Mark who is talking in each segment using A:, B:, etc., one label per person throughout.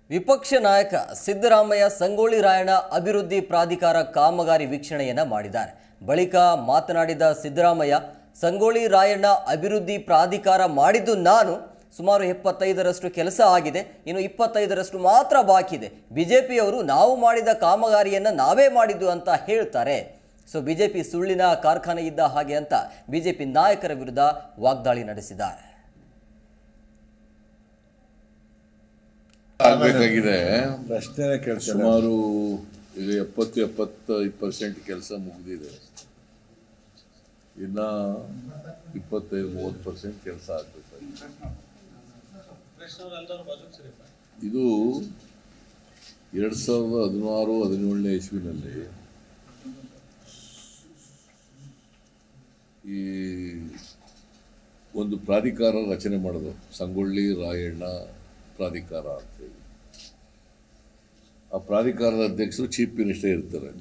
A: ವಿಪಕ್ಷ ನಾಯಕ ಸಿದ್ದರಾಮಯ್ಯ ಸಂಗೊಳ್ಳಿ ರಾಯಣ್ಣ ಅಭಿವೃದ್ಧಿ ಪ್ರಾಧಿಕಾರ ಕಾಮಗಾರಿ ವೀಕ್ಷಣೆಯನ್ನ ಮಾಡಿದ್ದಾರೆ ಬಳಿಕ ಮಾತನಾಡಿದ ಸಿದ್ದರಾಮಯ್ಯ ಸಂಗೊಳ್ಳಿ ರಾಯಣ್ಣ ಅಭಿವೃದ್ಧಿ ಪ್ರಾಧಿಕಾರ ಮಾಡಿದ್ದು ನಾನು ಸುಮಾರು ಎಪ್ಪತ್ತೈದರಷ್ಟು ಕೆಲಸ ಆಗಿದೆ ಇನ್ನು ಇಪ್ಪತ್ತೈದರಷ್ಟು ಮಾತ್ರ ಬಾಕಿ ಇದೆ ಬಿಜೆಪಿಯವರು ನಾವು ಮಾಡಿದ ಕಾಮಗಾರಿಯನ್ನ ನಾವೇ ಮಾಡಿದ್ದು ಅಂತ ಹೇಳ್ತಾರೆ ಸೊ ಬಿಜೆಪಿ ಸುಳ್ಳಿನ ಕಾರ್ಖಾನೆ ಇದ್ದ ಹಾಗೆ ಅಂತ ಬಿಜೆಪಿ ನಾಯಕರ ವಿರುದ್ಧ ವಾಗ್ದಾಳಿ ನಡೆಸಿದ್ದಾರೆ
B: ಆಗ್ಬೇಕಾಗಿದೆ
C: ಪ್ರಶ್ನೆ ಕೇಳ್ತಾರೆ
B: ಸುಮಾರು ಈಗ ಎಪ್ಪತ್ತು ಎಪ್ಪತ್ತೈದು ಪರ್ಸೆಂಟ್ ಕೆಲಸ ಮುಗಿದಿದೆ ಇನ್ನ ಇಪ್ಪತ್ತೈದು ಮೂವತ್ತು ಪರ್ಸೆಂಟ್ ಕೆಲಸ ಆಗ್ಬೇಕಾಗಿದೆ ಇದು ಎರಡ್ ಸಾವಿರದ ಹದಿನಾರು ಹದಿನೇಳನೇ ಇಸ್ವಿನಲ್ಲಿ ಈ ಒಂದು ಪ್ರಾಧಿಕಾರ ರಚನೆ ಮಾಡಿದ್ರು ಸಂಗೊಳ್ಳಿ ರಾಯಣ್ಣ ಪ್ರಾಧಿಕಾರ ಅಂತೇಳಿ ಆ ಪ್ರಾಧಿಕಾರದ ಅಧ್ಯಕ್ಷರು ಚೀಫ್ ಮಿನಿಸ್ಟರ್ ಇರ್ತಾರೆ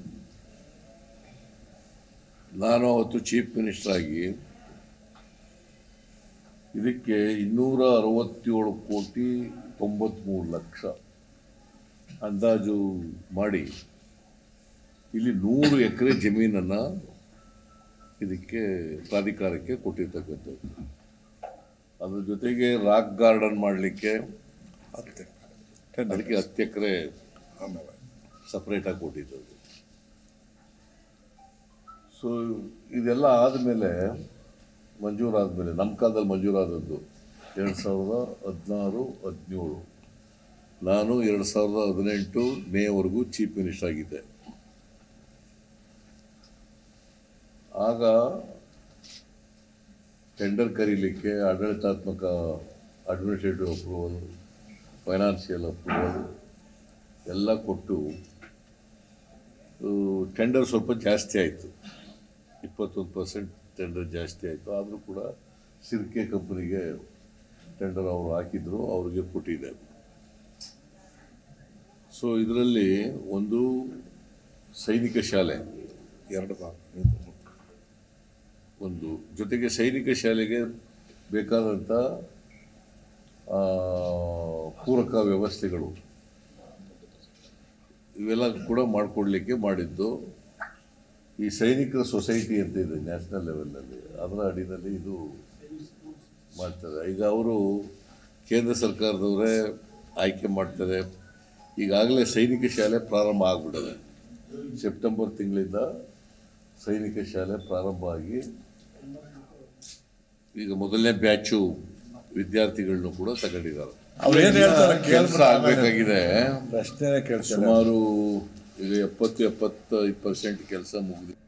B: ನಾನು ಅವತ್ತು ಚೀಫ್ ಮಿನಿಸ್ಟರ್ ಆಗಿ ಇದಕ್ಕೆ ಇನ್ನೂರ ಅರವತ್ತೇಳು ಕೋಟಿ ತೊಂಬತ್ಮೂರು ಲಕ್ಷ ಅಂದಾಜು ಮಾಡಿ ಇಲ್ಲಿ ನೂರು ಎಕರೆ ಜಮೀನನ್ನು ಇದಕ್ಕೆ ಪ್ರಾಧಿಕಾರಕ್ಕೆ ಕೊಟ್ಟಿರ್ತಕ್ಕಂಥದ್ದು ಅದ್ರ ಜೊತೆಗೆ ರಾಕ್ ಗಾರ್ಡನ್ ಮಾಡಲಿಕ್ಕೆ ಅದಕ್ಕೆ ಹತ್ತು ಎಕರೆ ಸಪ್ರೇಟಾಗಿ ಕೊಟ್ಟಿದ್ದದು ಸೊ ಇದೆಲ್ಲ ಆದಮೇಲೆ ಮಂಜೂರಾದಮೇಲೆ ನಮ್ಮ ಕಾಲದಲ್ಲಿ ಮಂಜೂರಾದದ್ದು ಎರಡು ಸಾವಿರದ ಹದಿನಾರು ಹದಿನೇಳು ನಾನು ಎರಡು ಸಾವಿರದ ಹದಿನೆಂಟು ಮೇವರೆಗೂ ಚೀಫ್ ಮಿನಿಸ್ಟರ್ ಆಗಿದ್ದೆ ಆಗ ಟೆಂಡರ್ ಕರೀಲಿಕ್ಕೆ ಆಡಳಿತಾತ್ಮಕ ಅಡ್ಮಿನಿಸ್ಟ್ರೇಟಿವ್ ಅಪ್ರೂವಲ್ ಫೈನಾನ್ಷಿಯಲ್ ಅಪ್ರೂವಲ್ ಎಲ್ಲ ಕೊಟ್ಟು ಟೆಂಡರ್ ಸ್ವಲ್ಪ ಜಾಸ್ತಿ ಆಯಿತು ಇಪ್ಪತ್ತೊಂದು ಪರ್ಸೆಂಟ್ ಟೆಂಡರ್ ಜಾಸ್ತಿ ಆಯಿತು ಆದರೂ ಕೂಡ ಸಿರ್ಕೆ ಕಂಪನಿಗೆ ಟೆಂಡರ್ ಅವರು ಹಾಕಿದ್ರು ಅವ್ರಿಗೆ ಕೊಟ್ಟಿದೆ ಸೊ ಇದರಲ್ಲಿ ಒಂದು ಸೈನಿಕ ಶಾಲೆ
C: ಎರಡು ಭಾಗ
B: ಒಂದು ಜೊತೆಗೆ ಸೈನಿಕ ಶಾಲೆಗೆ ಬೇಕಾದಂಥ ಆ, ಪೂರಕ ವ್ಯವಸ್ಥೆಗಳು ಇವೆಲ್ಲ ಕೂಡ ಮಾಡಿಕೊಡ್ಲಿಕ್ಕೆ ಮಾಡಿದ್ದು ಈ ಸೈನಿಕರ ಸೊಸೈಟಿ ಅಂತ ಇದೆ ನ್ಯಾಷನಲ್ ಲೆವೆಲ್ನಲ್ಲಿ ಅದರ ಅಡಿನಲ್ಲಿ ಇದು ಮಾಡ್ತಾರೆ ಈಗ ಅವರು ಕೇಂದ್ರ ಸರ್ಕಾರದವರೇ ಆಯ್ಕೆ ಮಾಡ್ತಾರೆ ಈಗಾಗಲೇ ಸೈನಿಕ ಶಾಲೆ ಪ್ರಾರಂಭ ಆಗ್ಬಿಟ್ಟಿದೆ ಸೆಪ್ಟೆಂಬರ್ ತಿಂಗಳಿಂದ ಸೈನಿಕ ಶಾಲೆ ಪ್ರಾರಂಭ ಆಗಿ ಈಗ ಮೊದಲನೇ ಬ್ಯಾಚು ವಿದ್ಯಾರ್ಥಿಗಳನ್ನೂ ಕೂಡ ತಗೊಂಡಿದ್ದಾರೆ
C: ಅವ್ರು ಏನ್ ಹೇಳ್ತಾರೆ
B: ಕೆಲಸ
C: ಕೇಳ್ಬಿಟ್ಟು
B: ಆಗ್ಬೇಕಾಗಿದೆ
C: ಪ್ರಶ್ನೆ ಕೇಳ್ತಾರೆ
B: ಸುಮಾರು ಈಗ ಎಪ್ಪತ್ತು ಎಪ್ಪತ್ತೈದು ಪರ್ಸೆಂಟ್ ಕೆಲಸ ಮುಗಿದಿದೆ